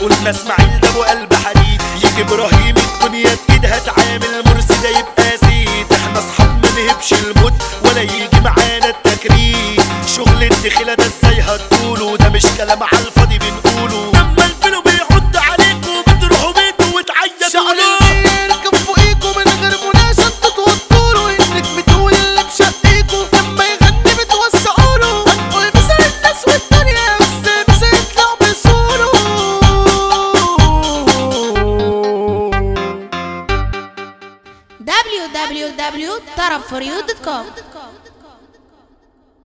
قلنا اسماعيل ده ابو قلب حديد يجي ابراهيم الدنيا اكيد هتعامل مرسي ده يبقى زيد احنا اصحاب ما نهبش الموت ولا يجي معانا التكريم شغل الدخيلة ده ازاي هتقولوا ده مش كلام على الفاضي بنقوله لما الفيلم بيحط عليكم بتروحوا بيته وتعيطوا شعر له الليل يركب فوقيكوا من غير مناشد تتوتروا انك بتقول اللي بشقيكوا لما يغني بتوسعوا له هنقول مثل الناس والدنيا بس مش هيطلع بصوره www.tarabforyou.com